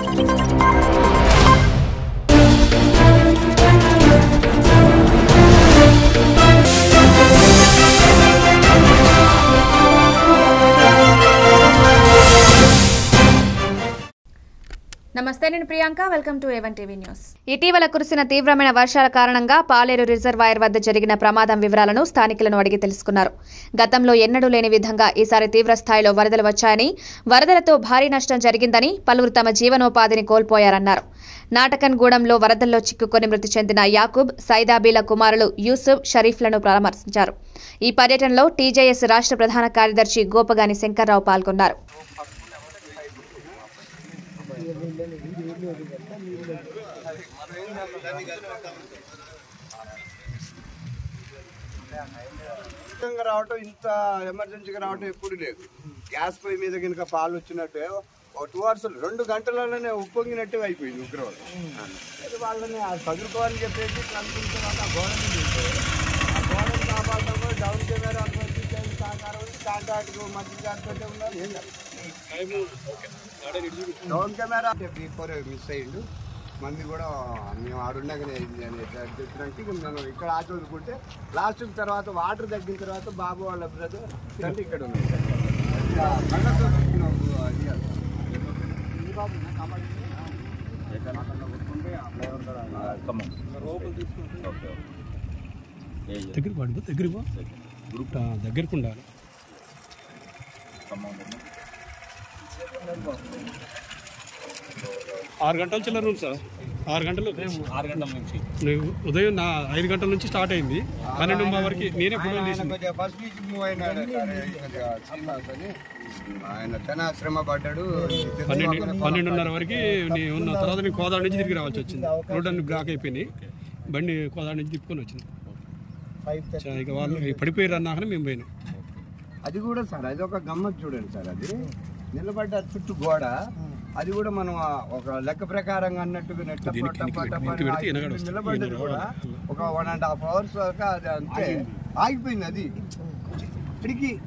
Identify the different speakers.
Speaker 1: నమస్తే నేను Priyanka welcome to A one TV news ఇటీవల కురిసిన తీవ్రమైన వర్షాల కారణంగా పాలేరు రిజర్వాయర్ వద్ద జరిగిన ప్రమాదం వివరాలను స్థానికులను అడిగి తెలుసుకున్నారు గతంలో ఎన్నడూ లేని విధంగా ఈసారి తీవ్ర స్థాయిలో వరదలు వచ్చాయని వరదలతో భారీ నష్టం జరిగిందని పలువురు తమ జీవనోపాధిని కోల్పోయారన్నారు నాటకన్గూడెంలో వరదల్లో చిక్కుకొని మృతి చెందిన యాకూబ్ సైదాబీల కుమారులు యూసుఫ్ షరీఫ్లను పరామర్శించారు ఈ పర్యటనలో టీజేఎస్ రాష్ట్ర ప్రధాన కార్యదర్శి గోపగాని శంకర్రావు పాల్గొన్నారు
Speaker 2: ముఖ్యంగా రావటం ఇంత ఎమర్జెన్సీగా రావటం ఎప్పుడు లేదు గ్యాస్ పొయ్యి మీద కనుక పాలు వచ్చినట్టే ఒక టూ అవర్స్ రెండు గంటలలోనే ఉప్పొంగినట్టే అయిపోయింది ఉగ్రవాదం అయితే వాళ్ళని ఆ చదువుకోవాలని చెప్పేసి ఇట్లా అనుకుంటే వాళ్ళు ఆ గోడని చూస్తే ఆ గోడని కాపాడడం కూడా డౌన్ కెమెరా అనుకోవచ్చు చేసి సహకారం వచ్చి కాంటాక్ట్ మంత్రి గారితో ఉన్నారు ఏం కాదు. డౌన్ కెమెరా బిఫోర్ మిస్ అయ్యిండు మంది కూడా మేము ఆడుండగానే అయింది అని చెప్పినట్టు ఇక మనం ఇక్కడ ఆటో వదులుకుంటే లాస్ట్ తర్వాత వాటర్ తగ్గిన తర్వాత బాబు వాళ్ళ బ్రదర్ అంటే ఇక్కడ ఉంది ఇక కళ్ళతో చూసిన అది కాదు. ఈ బాబు నా కమాండ్
Speaker 3: దగ్గరికి వాడు దగ్గరికి పో ఆ, దగ్గరికి ఉండాలి ఆరు గంటల చిల్లర ఉంది సార్ ఆరు గంటలు ఆరు గంటల నుంచి ఉదయం నా ఐదు గంటల నుంచి స్టార్ట్ అయింది పన్నెండు వరకు నేనే ఫోటోలు తీసింది
Speaker 2: ఫస్ట్ నుంచి మూవ్ అయినాడు కొద్దిగా శ్రీనివాస్ అని ఆయన చాలా శ్రమ పడ్డాడు
Speaker 3: పన్నెండు పన్నెండున్నర వరకు నేను ఉన్న తర్వాత నేను కోదాడ నుంచి తిరిగి రావాల్సి వచ్చింది రోడ్ అన్ని బ్లాక్ అయిపోయినాయి బండి కోదాడ నుంచి తిప్పుకొని వచ్చింది చా, ఇక వాళ్ళు పడిపోయారు అన్నాకనే మేము పోయినాం
Speaker 2: అది కూడా సార్ అది ఒక గమ్మత్ చూడండి సార్ అది నిలబడ్డ చుట్టూ గోడ అది కూడా మనం ఆ ఒక లెక్క ప్రకారంగా అన్నట్టుగా నెట్ టప
Speaker 3: దీనికి
Speaker 2: టప
Speaker 3: దీనికి
Speaker 2: టప
Speaker 3: దీనికి పెడితే
Speaker 2: అని
Speaker 3: వెనకాల వస్తుంది.
Speaker 2: నిలబడ్డది కూడా ఒక వన్ అండ్ హాఫ్ అవర్స్ వరకు అది అంతే ఆగిపోయింది అది ఇక్కడికి